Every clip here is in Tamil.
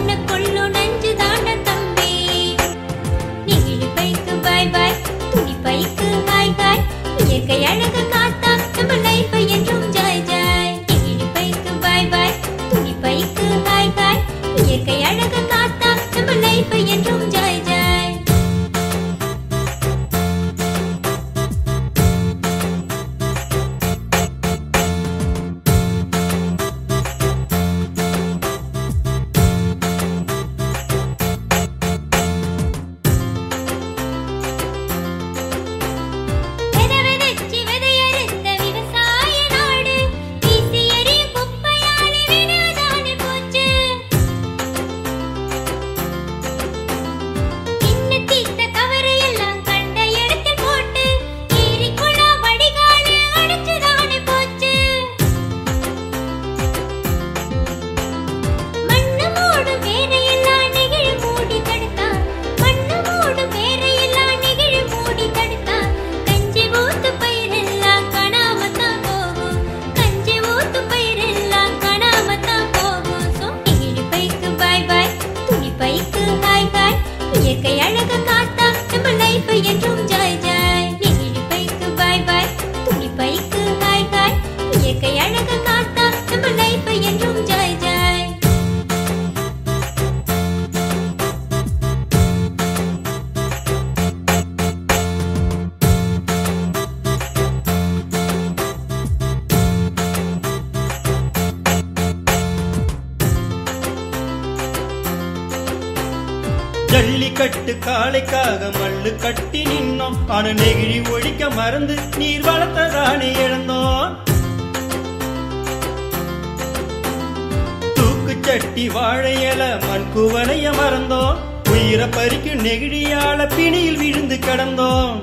மண்ண கொள்ளும் நஞ்சு தாண்ட தம்பி நெகிழி பைக்கு பாய் பாய் துணி பைக்கு ஹாய் ஹாய் இயற்கை அழகு காத்தா நம்ம லைஃப் என்றும் ஜாய் ஜாய் நெகிழி பைக்கு பாய் பாய் துணி பைக்கு ஹாய் ஹாய் இயற்கை அழகு காத்தா நம்ம லைஃப் என்றும் ஜாய் ஜாய் வித விதைச்சு விதையறுத்த விவசாய நாடு வீசி எறியும் குப்பையாலே விடுதானே போச்சு சின்ன தீத்த கவரை எல்லாம் கண்ட இடத்தில் போட்டு ஏரி குளம் வடிகாலு அடைச்சுதானே போச்சு மண்ணு மூடு வேரையெல்லாம் நெகிழி மூடி தடுத்தான் மண்ணு மூடு வேரையெல்லாம் நெகிழி மூடி தடுத்தான் கஞ்சி ஊத்து பயிரெல்லாம் காணாமத்தான் போகும் கஞ்சி ஊத்து பயிரெல்லாம் காணாமத்தான் போகும் சோ நெகிழி பைக்கு பாய் பாய் துணி பைக்கு ஹாய் ஹாய் இயற்கை அழகு காத்தா நம்ம லைஃப் என்றும் ஜாய் ஜாய் நெகிழி பைக்கு பாய் பாய் துணி பைக்கு ஹாய் ஹாய் இயற்கை அழகு காத்தா நம்ம லைஃப் என்றும் ஜாய் ஜாய் ஜல்லிக்கட்டு காளைக்காக மல்லு கட்டி நின்னோம் ஆன நெகிழி ஒழிக்க மறந்து நீர் வளர்த்ததானே இழந்தோம் தூக்கு சட்டி வாழை இல மண் குவளைய மறந்தோம் உயிரை பறிக்கும் நெகிழியால பிணியில் விழுந்து கிடந்தோம்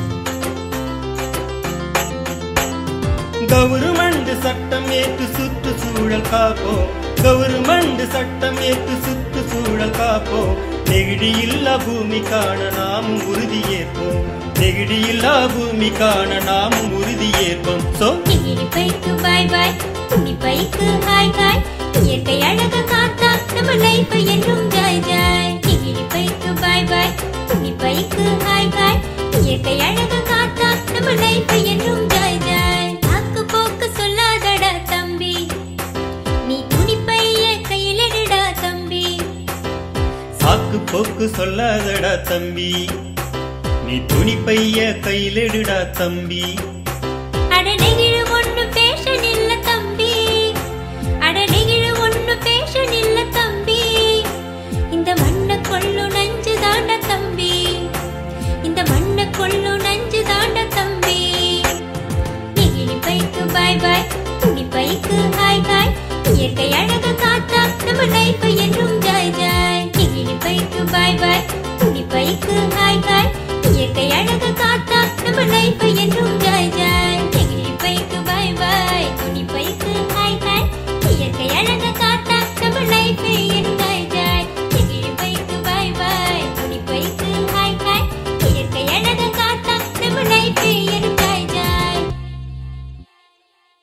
கவுருமண்டு சட்டம் ஏற்று சுற்று சூழல் காப்போம் கவுருமண்டு சட்டம் ஏற்று சுற்று சூழல் காப்போம் நெகிழி இல்லா பூமி காண நாமும் உறுதி ஏற்போம் நெகிழி இல்லா பூமி காண நாமும் உறுதி ஏற்போம் சோ நெகிழி பைக்கு பாய் பாய் துணி பைக்கு ஹாய் ஹாய் இயற்கை அழகு காத்தா நம்ம லைஃப் என்றும் ஜாய் ஜாய் நெகிழி பைக்கு பாய் பாய் துணி பைக்கு ஹாய் ஹாய் இயற்கை அழகு காத்தா நம்ம லைஃப் என்றும் ஜாய் ஜாய் தாக்கு போக்கு சொல்லாதடா தம்பி நீ துணி பைய கையில் எடுடா தம்பி சாக்கு போக்கு சொல்லாதடா தம்பி நீ துணி பைய கையிலெடுடா தம்பி அட நெகிழு ஒண்ணு பேஷன் இல்ல தம்பி அட நெகிழு ஒண்ணு பேஷன் இல்ல தம்பி இந்த மண்ண கொள்ளும் நஞ்சு தாண்ட தம்பி இந்த மண்ண கொள்ளும் நஞ்சு தாண்ட தம்பி நெகிழி பைக்கு பாய் பாய் துணி பைக்கு ஹாய் ஹாய் இயற்கை அழகு காத்தா நம்ம லைஃப் என்றும் ஜாய் ஜாய் நெகிழி பைக்கு பாய் பாய் துணி பைக்கு ஹாய் ஹாய் இயற்கை அழகு காத்தா